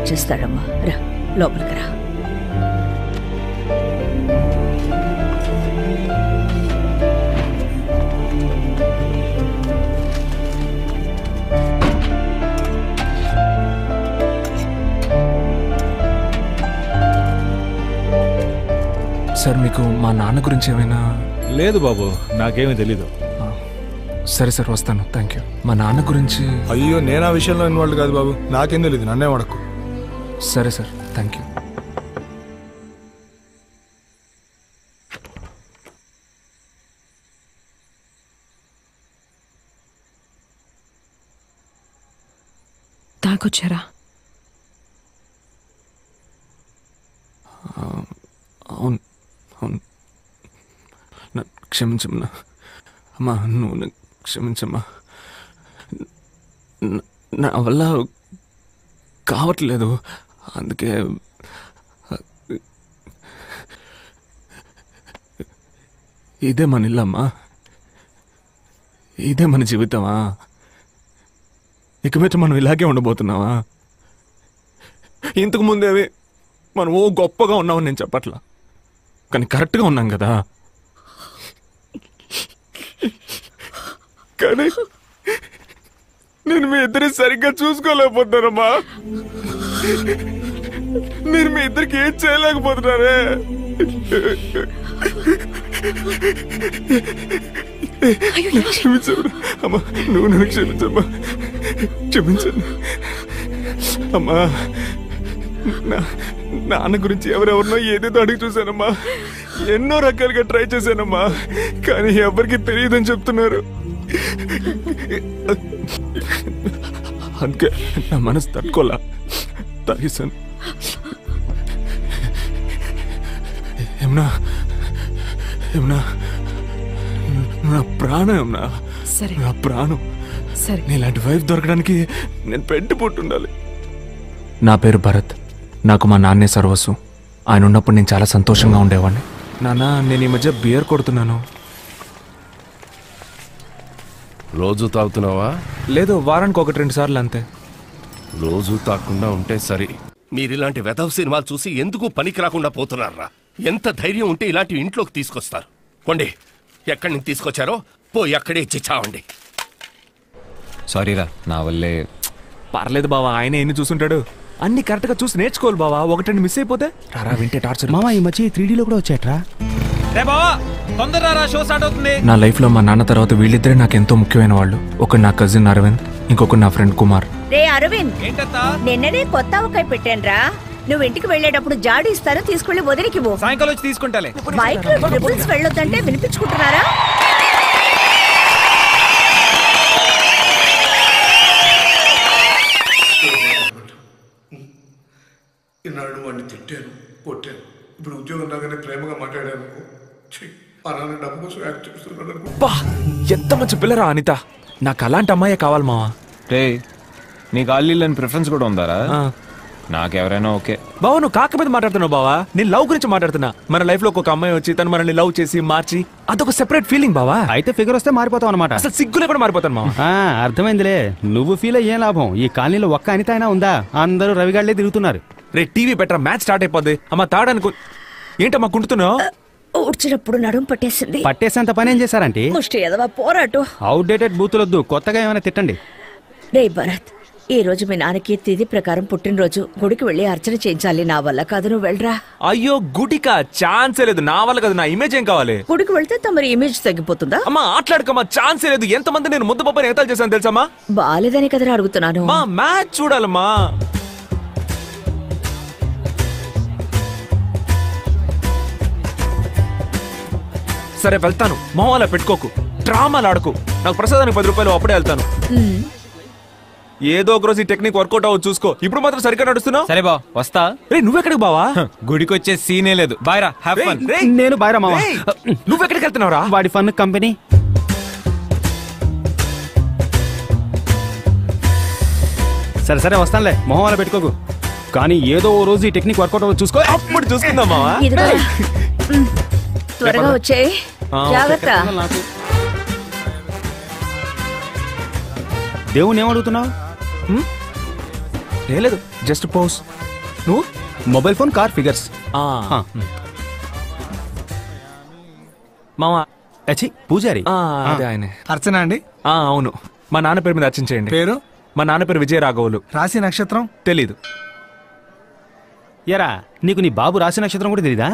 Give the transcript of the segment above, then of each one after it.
Set చేస్తాడమ్మా రా లోపలికి రా సార్ మీకు మా నాన్న గురించి ఏమైనా లేదు బాబు నాకేమీ తెలీదు ఆ, సరే సార్ వస్తాను థ్యాంక్ యూ మా నాన్న గురించి అయ్యో నేను ఆ విషయంలో ఇన్వాల్వ్ కాదు బాబు నాకేం తెలియదు నన్నే వడకు సరే సార్ థ్యాంక్ యూ తాగొచ్చారా అవును అవును నా క్షమించమ్మా అమ్మా నువ్వు నన్ను క్షమించమ్మా నా- నా వల్ల కావట్లేదు అందుకే ఇదే మన ఇల్లమ్మా ఇదే మన జీవితమా ఇక మీద మనం ఇలాగే ఉండబోతున్నావా ఇంతకు ముందేవి మనం ఓ గొప్పగా ఉన్నామని నేను చెప్పట్లా కానీ కరెక్ట్గా ఉన్నాం కదా కానీ నేను మీ ఇద్దరిని సరిగ్గా చూసుకోలేకపోతున్నానమ్మా నేను మీ ఇద్దరికి ఏం చేయలేకపోతున్నారే క్షమించమ్మా అమ్మా నువ్వు నన్ను క్షమించమ్మా క్షమించండి అమ్మా నా నాన్న గురించి ఎవరెవరినో ఏదేదో అడిగి చూశానమ్మా ఎన్నో రకాలుగా ట్రై చేశానమ్మా కానీ ఎవరికి తెలియదని చెప్తున్నారు అందుకే నా మనసు తట్టుకోలా తాగేశాను ఏమన్నా ఏమన్నా నా ప్రాణం ఏమన్నా సరే నా ప్రాణం సరే నీలాంటి వైఫ్ దొరకడానికి నేను పెట్టి పుట్టుండాలి నా పేరు భరత్ నాకు మా నాన్నే సర్వస్వం ఆయన ఉన్నప్పుడు నేను చాలా సంతోషంగా ఉండేవాడిని నాన్న నేను ఈ మధ్య బియర్ కొడుతున్నాను రోజు తాగుతున్నావా లేదు వారానికి ఒకటి రెండు సార్లు అంతే రోజు తాకుండా ఉంటే సరి మీరిలాంటి వెధవ సినిమాలు చూసి ఎందుకు పనికి రాకుండా పోతున్నారా ఎంత ధైర్యం ఉంటే ఇలాంటి ఇంట్లోకి తీసుకొస్తారు కొండి ఎక్కడి నుంచి తీసుకొచ్చారో పోయి అక్కడే ఇచ్చి చావండి సారీరా నా వల్లే పర్లేదు బావా ఆయన ఎన్ని చూసుంటాడు అన్ని కరెక్ట్గా చూసి నేర్చుకోవాలి బావా ఒకటి మిస్ అయిపోతే రారా వింటే టార్చర్ మామ ఈ మధ్య త్రీడీలో కూడా వచ్చేట్రా రే బావా తొందరరా షో స్టార్ట్ అవుతుంది నా లైఫ్లో మా నాన్న తర్వాత వీళ్ళిద్దరే నాకు ఎంతో ముఖ్యమైన వాళ్ళు ఒకడు నా కజిన్ అరవింద్ ఇంకొకడు నా ఫ్రెండ్ కుమార్ రే అరవింద్ ఏంటత్తా నిన్ననే కొత్త ఆవకాయ పెట్టానురా నువ్వు ఇంటికి వెళ్ళేటప్పుడు జాడి ఇస్తాను తీసుకెళ్లి వదిలికి పో సాయంకాలం వచ్చి తీసుకుంటాలే బైక్ లో ట్రిపుల్స్ వెళ్ళొద్దంటే వినిపించుకుంటున్నారా ఈనాడు వాడిని తిట్టాను కొట్టాను ఇప్పుడు ఉద్యోగం రాగానే ప్రేమగా మాట్లాడాను అనుకో ఛీ, మా నాన్న డబ్బు కోసం యాక్ట్ చేస్తున్నాడు అనుకో బా ఎంత మంచి పిల్లరా అనిత నాకు అలాంటి అమ్మాయే కావాలి మావా రే నీకు ఆల్లీలని ప్రిఫరెన్స్ కూడా ఉందారా ఆ. నాకెవరైనా ఓకే బావా నువ్వు కాక మీద మాట్లాడుతున్నావు బావా నేను లవ్ గురించి మాట్లాడుతున్నా మన లైఫ్ లో ఒక అమ్మాయి వచ్చి తను మనల్ని లవ్ చేసి మార్చి అదొక సెపరేట్ ఫీలింగ్ బావా అయితే ఫిగర్ వస్తే మారిపోతావు అనమాట అసలు సిగ్గు లేకుండా మారిపోతాను మావా అర్థమైందిలే నువ్వు ఫీల్ అయ్యే లాభం ఈ కాలనీలో ఒక్క అనిత అయినా ఉందా అందరూ రవిగాళ్లే తిరుగుతున్నారు రే టీవీ బెటర్ మ్యాచ్ స్టార్ట్ అయిపోద్ది అమ్మ తాడానికి ఏంటమ్మా కుంటున్నావు ఊడ్చినప్పుడు నడుము పట్టేసింది పట్టేసేంత పని ఏం చేశారంటే ముష్టి ఎదవా పోరాటు అవుట్డేటెడ్ బూతులొద్దు కొత్తగా ఏమైనా తిట్టండి రే భరత్ ఈ రోజు మీ నాన్నకి తిథి ప్రకారం పుట్టినరోజు గుడికి వెళ్ళి అర్చన చేయించాలి నా వల్ల కాదు నువ్వు వెళ్ళరా అయ్యో గుటికా ఛాన్సే లేదు నా వల్ల కదా నా ఇమేజ్ ఏం కావాలి గుడికి వెళ్తే తమరి ఇమేజ్ తగ్గిపోతుందా అమ్మా ఆటలాడకమ్మా ఛాన్సే లేదు ఎంతమంది నేను ముద్దు పప్పని ఎగతాలు చేశాను తెలుసమ్మా బాలేదని కదరా అడుగుతున్నాను మా మ్యాచ్ చూడాలమ్మా సరే వెళ్తాను మొహం పెట్టుకోకు డ్రామాలు ఆడకు నాకు ప్రసాదానికి పది రూపాయలు అప్పుడే వెళ్తాను ఏదో ఒక రోజు ఈ టెక్నిక్ వర్కౌట్ అవ్వదు చూసుకో ఇప్పుడు మాత్రం సరిగ్గా నడుస్తున్నావు సరే బా వస్తా రే నువ్వెక్కడికి బావా గుడికి వచ్చే సీనే లేదు బాయ్రా హ్యావ్ రేయ్, ఫన్ రేయ్, నేను బాయ్రా మామ రేయ్, నువ్వెక్కడికి వెళ్తున్నావురా వాడి ఫన్ కంపెనీ సరే సరే వస్తానులే మొహం అలా పెట్టుకోకు కానీ ఏదో ఓ రోజు ఈ టెక్నిక్ వర్కౌట్ అవ్వదు చూసుకో అప్పుడు చూసుకుందాం మావా ఇదిగో ఉమ్, త్వరగా వచ్చేయ్ ఆ, ఓకే. జాగ్రత్త నాకు దేవుని ఏమడుగుతున్నావు ఏం లేదు జస్ట్ పోస్ నువ్వు మొబైల్ ఫోన్ కార్ ఫిగర్స్ ఆ. ఆ. మావా అచ్చి పూజారి ఆ, అదే ఆయనే అర్చన అండి ఆ, అవును మా నాన్న పేరు మీద అర్చించేయండి పేరు మా నాన్న పేరు విజయ రాఘవులు రాశి నక్షత్రం తెలీదు ఎరా నీకు నీ బాబు రాశి నక్షత్రం కూడా తెలీదా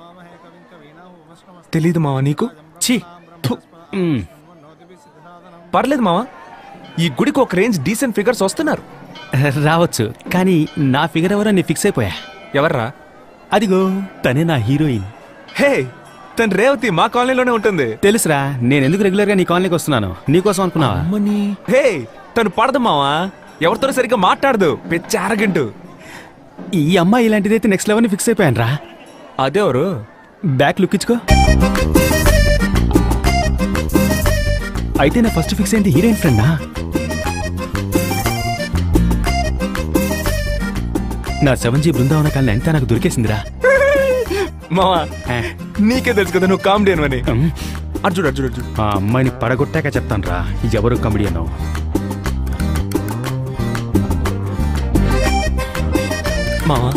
తెలీదు మావా నీకు ఛీ థు. మ్, పర్లేదు మావా ఈ గుడికి ఒక రేంజ్ డీసెంట్ ఫిగర్స్ వస్తున్నారు రావచ్చు కానీ నా ఫిగర్ ఎవరో నీ ఫిక్స్ అయిపోయా ఎవర్రా అదిగో తనే నా హీరోయిన్ హే తన రేవతి మా కాలనీలోనే ఉంటుంది తెలుసురా నేను ఎందుకు రెగ్యులర్ గా నీ కాలనీకి వస్తున్నాను నీకోసం అనుకున్నావా అమ్మని హే తను పడదు మావా ఎవరితో సరిగ్గా మాట్లాడదు పెచ్చ అరగంటు ఈ అమ్మాయి ఇలాంటిదైతే నెక్స్ట్ లెవెల్ ఫిక్స్ అయిపోయాను రా అదెవరు బ్యాక్ లుక్ ఇచ్చుకో అయితే నా ఫస్ట్ ఫిక్స్ ఏంటి హీరోయిన్ ఫ్రెండా నా సెవెన్ జీ బృందావన కాలనీ అంతా నాకు దొరికేసిందిరా మావా ఆ, నీకే తెలుసు కదా నువ్వు కామెడీ అని ఉమ్, అర్జుడు అర్జుడు అర్జుడు ఆ అమ్మాయిని పడగొట్టాక చెప్తాను రా ఎవరు కమిడియనో మావా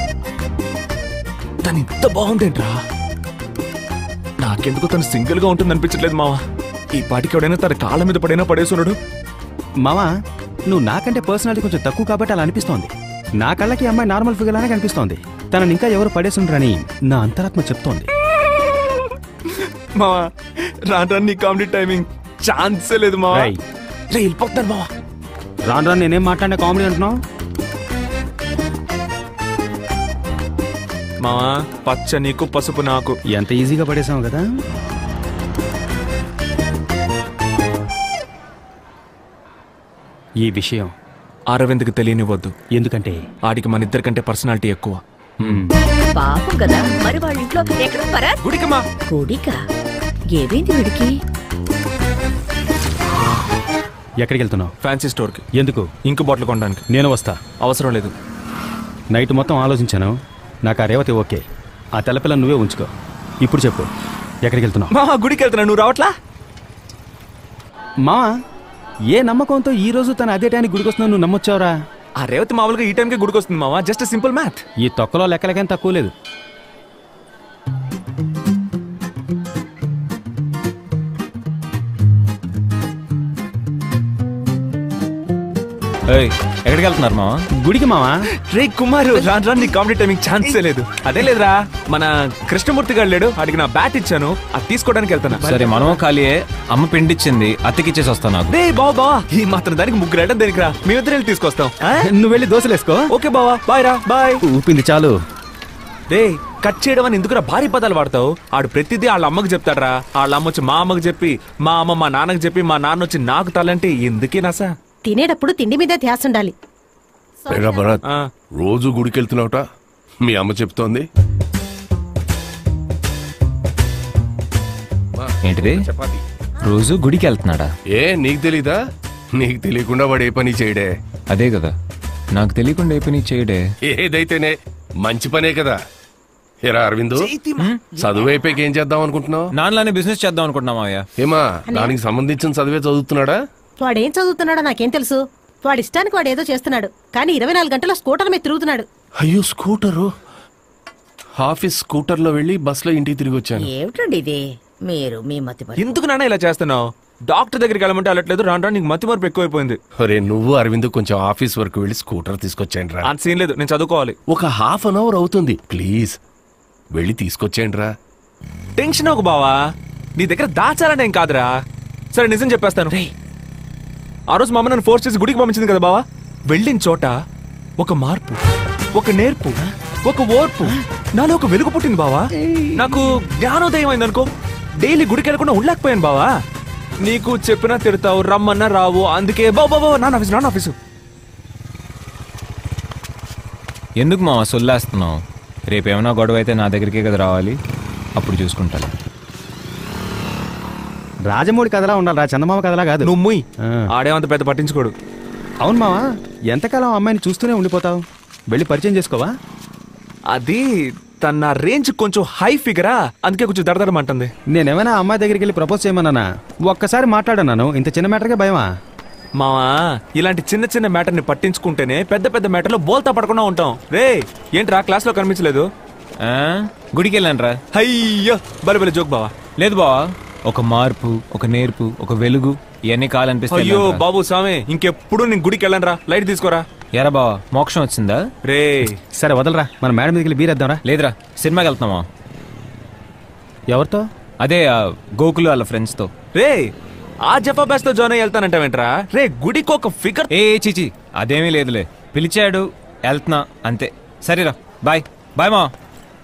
తను ఇంత బాగుందేంట్రా నాకెందుకు తను సింగిల్ గా ఉంటుంది అనిపించట్లేదు మావా ఈ పాటికి ఎవడైనా తన కాళ్ళ మీద పడైనా పడేసున్నాడు మావా నువ్వు నాకంటే పర్సనాలిటీ కొంచెం తక్కువ కాబట్టి అలా అనిపిస్తోంది నా కళ్ళకి ఈ అమ్మాయి నార్మల్ ఫిగర్ లానే కనిపిస్తోంది తనని ఇంకా ఎవరు పడేసుండ్రని నా అంతరాత్మ చెప్తోంది మావా రాను నీ కామెడీ టైమింగ్ ఛాన్సే లేదు మావా రేయ్. రే వెళ్ళిపోతాను మావా రాను రాను నేనేం మాట్లాడినా కామెడీ అంటున్నావు మావా పచ్చ నీకు పసుపు నాకు ఎంత ఈజీగా పడేసావు కదా ఈ విషయం అరవింద్కి తెలియనివ్వద్దు ఎందుకంటే ఆడికి మన ఇద్దరి కంటే పర్సనాలిటీ ఎక్కువ మ్, పాపం కదా మరి వాళ్ళ ఇంట్లో ఎక్కడ పరా గుడికమ్మా కోడిక ఏదైంది వీడికి ఎక్కడికి వెళ్తున్నావు ఫ్యాన్సీ స్టోర్కి ఎందుకు ఇంకు బాటిల్ కొనడానికి నేను వస్తా అవసరం లేదు నైట్ మొత్తం ఆలోచించాను నాకు ఆ రేవతి ఓకే ఆ తెల్లపిల్ల నువ్వే ఉంచుకో ఇప్పుడు చెప్పు ఎక్కడికి వెళ్తున్నావు మా గుడికి వెళ్తున్నా నువ్వు రావట్లా మా ఏ నమ్మకంతో ఈ రోజు తన అదే టైంకి గుడికి వస్తున్నావు నువ్వు నమ్మొచ్చావురా ఆ రేవతి మామూలుగా ఈ టైంకి గుడికి వస్తుంది మావా జస్ట్ సింపుల్ మ్యాథ్ ఈ తొక్కలో లెక్కలకేం తక్కువ లేదు ఏయ్, ఎక్కడికి వెళ్తున్నారు మావా గుడికి మావా రే కుమార్ రాను రాను నీ కామెడీ టైమింగ్ ఛాన్సే లేదు అదే లేదురా మన కృష్ణమూర్తి గారు లేడు అడిగి నా బ్యాట్ ఇచ్చాను అది తీసుకోవడానికి వెళ్తాను సరే మనము ఖాళీయే అమ్మ పిండిచ్చింది అత్తకిచ్చేసి వస్తాను నాకు రే బావా బావా ఈ మాత్రం దానికి ముగ్గురు వెళ్ళడం దేనికి రా మేమిద్దరు వెళ్ళి తీసుకొస్తాం ఆ? నువ్వు వెళ్ళి దోశలేసుకో ఓకే బావా బాయ్ రా బాయ్ ఊపింది చాలు రే కట్ చేయడం అని ఎందుకురా భారీ పదాలు వాడతావు ఆడు ప్రతిదీ వాళ్ళ అమ్మకి చెప్తాడరా వాళ్ళ అమ్మ వచ్చి మా అమ్మకి చెప్పి మా అమ్మ మా నాన్నకి చెప్పి మా నాన్న వచ్చి నాకు తలంటే ఎందుకే నాసా తినేటప్పుడు తిండి మీద ధ్యాస ఉండాలి పైగా భరత్ ఆ. రోజు గుడికి వెళ్తున్నావుట మీ అమ్మ చెప్తోంది ఏంటిది చపాతి రోజు గుడికి వెళ్తున్నాడా ఏ నీకు తెలీదా నీకు తెలియకుండా వాడు ఏ పని చేయడే అదే కదా నాకు తెలియకుండా ఏ పని చేయడే ఏదైతేనే మంచి పనే కదా ఎరా అరవిందు చదువు అయిపోయాక ఏం చేద్దాం అనుకుంటున్నావు నాన్నలానే బిజినెస్ చేద్దాం అనుకుంటున్నా మావయ్య ఏమా దానికి సంబంధించిన చదివే చదువుతున్నాడా వాడేం చదువుతున్నాడో నాకేం తెలుసు వాడి ఇష్టానికి వాడు ఏదో చేస్తున్నాడు కానీ ఇరవై నాలుగు గంటల స్కూటర్ మీద తిరుగుతున్నాడు అయ్యో స్కూటరు ఆఫీస్ స్కూటర్లో వెళ్ళి బస్సులో ఇంటికి తిరిగి వచ్చాను ఏమిటండి ఇది మీరు మీ మతి మరి ఎందుకు నాన్న ఇలా చేస్తున్నావు డాక్టర్ దగ్గరికి వెళ్ళమంటే వెళ్ళట్లేదు రాను రాను నీకు మతి మార్పు ఎక్కువైపోయింది ఒరే నువ్వు అరవింద్ కొంచెం ఆఫీస్ వరకు వెళ్ళి స్కూటర్ తీసుకొచ్చేయండి రా అంత సీన్ లేదు నేను చదువుకోవాలి ఒక హాఫ్ అన్ అవర్ అవుతుంది ప్లీజ్ వెళ్ళి తీసుకొచ్చేయండి రా టెన్షన్ ఒక బావా నీ దగ్గర దాచాలని ఏం కాదురా సరే నిజం చెప్పేస్తాను ఆ రోజు మా అమ్మ నన్ను ఫోర్స్ చేసి గుడికి పంపించింది కదా బావా వెళ్ళిన చోట ఒక మార్పు ఒక నేర్పు ఒక ఓర్పు నాలో ఒక వెలుగు పుట్టింది బావా నాకు జ్ఞానోదయం అయింది అనుకో డైలీ గుడికి వెళ్ళకుండా ఉండలేకపోయాను బావా నీకు చెప్పినా తిడతావు రమ్మన్నా రావు అందుకే బాబా బాబా నాన్న ఆఫీసు నాన్న ఆఫీసు ఎందుకు మావా సొల్లేస్తున్నావు రేపు ఏమైనా గొడవ అయితే నా దగ్గరికే కదా రావాలి అప్పుడు చూసుకుంటాను రాజమౌళి కథలా ఉండాలి చందమామ కథలా కాదు నువ్వు ముయ్ ఆ. ఆడేమంత పెద్ద పట్టించుకోడు అవును మావా ఎంతకాలం ఆ అమ్మాయిని చూస్తూనే ఉండిపోతావు వెళ్ళి పరిచయం చేసుకోవా అది తన రేంజ్ కొంచెం హై ఫిగరా అందుకే కొంచెం దడదడమంటుంది నేనేమైనా ఆ అమ్మాయి దగ్గరికి వెళ్ళి ప్రపోజ్ చేయమన్నానా ఒక్కసారి మాట్లాడన్నాను ఇంత చిన్న మ్యాటర్కే భయమా మావా ఇలాంటి చిన్న చిన్న మ్యాటర్ని పట్టించుకుంటేనే పెద్ద పెద్ద మ్యాటర్లో బోల్తా పడకుండా ఉంటాం రే ఏంట్రా క్లాస్లో కనిపించలేదు ఆ? గుడికి వెళ్ళాను రా అయ్యో బలి బలి జోక్ బావా లేదు బావా ఒక మార్పు ఒక నేర్పు ఒక వెలుగు ఇవన్నీ కావాలనిపిస్తాయి అయ్యో బాబు స్వామి ఇంకెప్పుడు నేను గుడికి వెళ్ళను లైట్ తీసుకోరా ఎరా బావా మోక్షం వచ్చిందా రే సరే వదలరా మన మేడం మీదకి బీరేద్దాంరా లేదురా సినిమాకి వెళ్తున్నామా ఎవరితో అదే ఆ గోకులు వాళ్ళ ఫ్రెండ్స్తో రే ఆ జఫా బ్యాచ్ తో జాయిన్ అయ్యి వెళ్తానంటావేంట్రా రే గుడికి ఒక ఫిగర్ ఏ ఏ, చిచి అదేమీ లేదులే పిలిచాడు వెళ్తున్నా అంతే సరేరా బాయ్ బాయ్ మా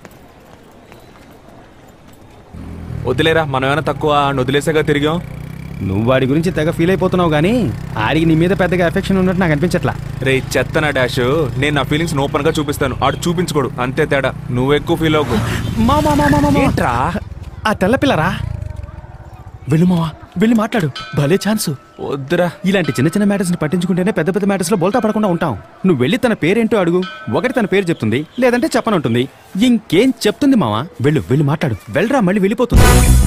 వదిలేరా మనం ఏమైనా తక్కువ ఆడిని వదిలేసాగా తిరిగాం నువ్వు వాడి గురించి తెగ ఫీల్ అయిపోతున్నావు కానీ ఆడికి నీ మీద పెద్దగా ఎఫెక్షన్ ఉన్నట్టు నాకు అనిపించట్లా రే చెత్తన డాష్ నేను నా ఫీలింగ్స్ ఓపెన్ గా చూపిస్తాను ఆడు చూపించుకోడు అంతే తేడా నువ్వు ఎక్కువ ఫీల్ అవ్వకు మా మా మా మా, మా, మా. ఏంట్రా ఆ తెల్లపిల్లరా వెళ్ళు మావా వెళ్ళి మాట్లాడు భలే ఛాన్సు వద్దురా ఇలాంటి చిన్న చిన్న మ్యాటర్స్ ని పట్టించుకుంటేనే పెద్ద పెద్ద మ్యాటర్స్ లో బోల్తా పడకుండా ఉంటాం నువ్వు వెళ్ళి తన పేరేంటో అడుగు ఒకటి తన పేరు చెప్తుంది లేదంటే చెప్పనంటుంది ఇంకేం చెప్తుంది మావా వెళ్ళు వెళ్ళి మాట్లాడు వెళ్ళరా మళ్ళీ వెళ్ళిపోతుంది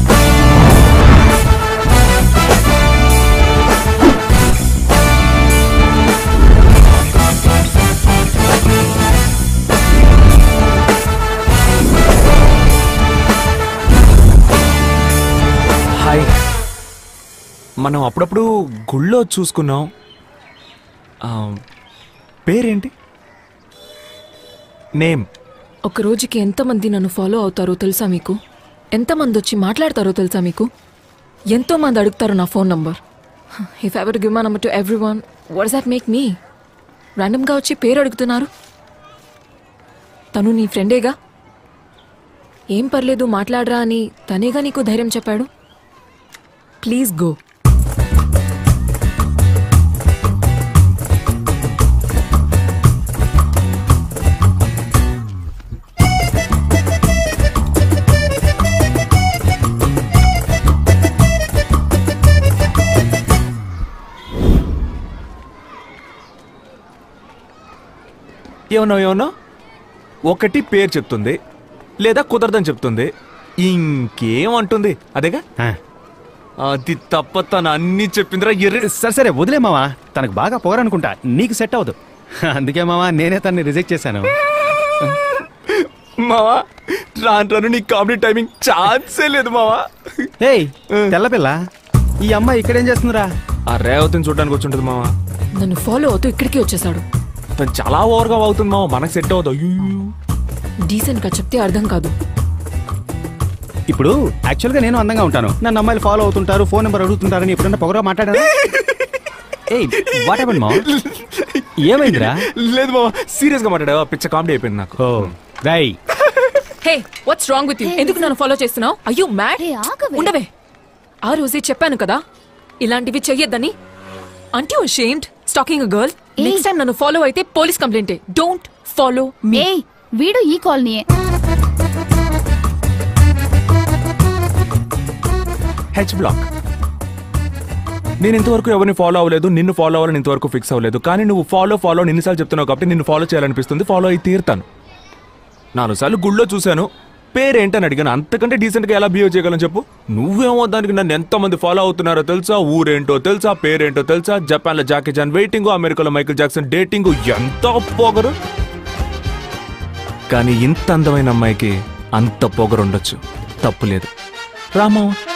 హాయ్ మనం అప్పుడప్పుడు గుళ్ళో చూసుకున్నాం ఆ, పేరేంటి నేమ్ ఒక రోజుకి ఎంతమంది నన్ను ఫాలో అవుతారో తెలుసా మీకు ఎంతమంది వచ్చి మాట్లాడతారో తెలుసా మీకు ఎంతో మంది అడుగుతారు నా phone number if ever give my number to everyone what's that make me ర్యాండమ్గా వచ్చి పేరు అడుగుతున్నారు తను నీ ఫ్రెండేగా ఏం పర్లేదు మాట్లాడరా అని తనేగా నీకు ధైర్యం చెప్పాడు ప్లీజ్ గో ఏమన్నావు ఏమన్నావు ఒకటి పేరు చెప్తుంది లేదా కుదరదని చెప్తుంది ఇంకేమంటుంది అదేగా ఆ, అది తప్ప తను అన్ని చెప్పిందిరా ఎర్రి సరే సరే వదిలే మావా తనకు బాగా పోరనుకుంటా నీకు సెట్ అవ్వదు అందుకే మావా నేనే తన్ని రిజెక్ట్ చేశాను మావా రాను రాను నీ కామెడీ టైమింగ్ ఛాన్సే లేదు మావా ఏయ్ తెల్లపిల్ల ఈ అమ్మాయి ఇక్కడేం చేస్తుందిరా ఆ రేవతిని చూడడానికి వచ్చి ఉంటుంది మావా నన్ను ఫాలో అవుతూ ఇక్కడికి వచ్చేసాడు తను చాలా ఓవర్గా అవుతుంది మావా మనకు సెట్ అవ్వదు అయ్యో డీసెంట్గా చెప్తే అర్థం కాదు ఇప్పుడు యాక్చువల్ గా నేను అందంగా ఉంటాను నన్ను అమ్మాయిలు ఫాలో అవుతుంటారు ఫోన్ నెంబర్ అడుగుతుంటారని ఎప్పుడన్నా పొగరా మాట్లాడారా ఏయ్ వాట్ హ్యాపెండ్ మావా ఏమైందిరా లేదు మావా సీరియస్ గా మాట్లాడావా పిచ్చ కామెడీ అయిపోయింది నాకు ఓ రై hey what's wrong with you ఎందుకు నన్ను ఫాలో చేస్తున్నావు అయ్యో మ్యాడ్ ఉండవే ఆ రోజే చెప్పాను కదా ఇలాంటివి చెయ్యొద్దని అంటే shamed stalking girl next time నన్ను ఫాలో అయితే పోలీస్ కంప్లైంటే డోంట్ ఫాలో మీ ఏయ్ వీడు ఈ కాలనీయే హెచ్ బ్లాక్ నేను ఇంతవరకు ఎవరిని ఫాలో అవ్వలేదు నిన్ను ఫాలో అవ్వాలని ఇంతవరకు ఫిక్స్ అవ్వలేదు కానీ నువ్వు ఫాలో ఫాలో ఎన్నిసార్లు చెప్తున్నావు కాబట్టి నిన్ను ఫాలో చేయాలనిపిస్తుంది ఫాలో అయి తీరుతాను నాలుగు సార్లు గుళ్ళో చూశాను పేరేంటని అడిగాను అంతకంటే డీసెంట్ గా ఎలా బిహేవ్ చేయగలను చెప్పు నువ్వేమో దానికి నన్ను ఎంతమంది ఫాలో అవుతున్నారో తెలుసా ఊరేంటో తెలుసా పేరేంటో తెలుసా జపాన్ లో జాకీ జాన్ వెయిటింగ్ అమెరికాలో మైకిల్ జాక్సన్ డేటింగ్ ఎంత పొగరు కానీ ఇంత అందమైన అమ్మాయికి అంత పొగరు ఉండొచ్చు తప్పులేదు రామా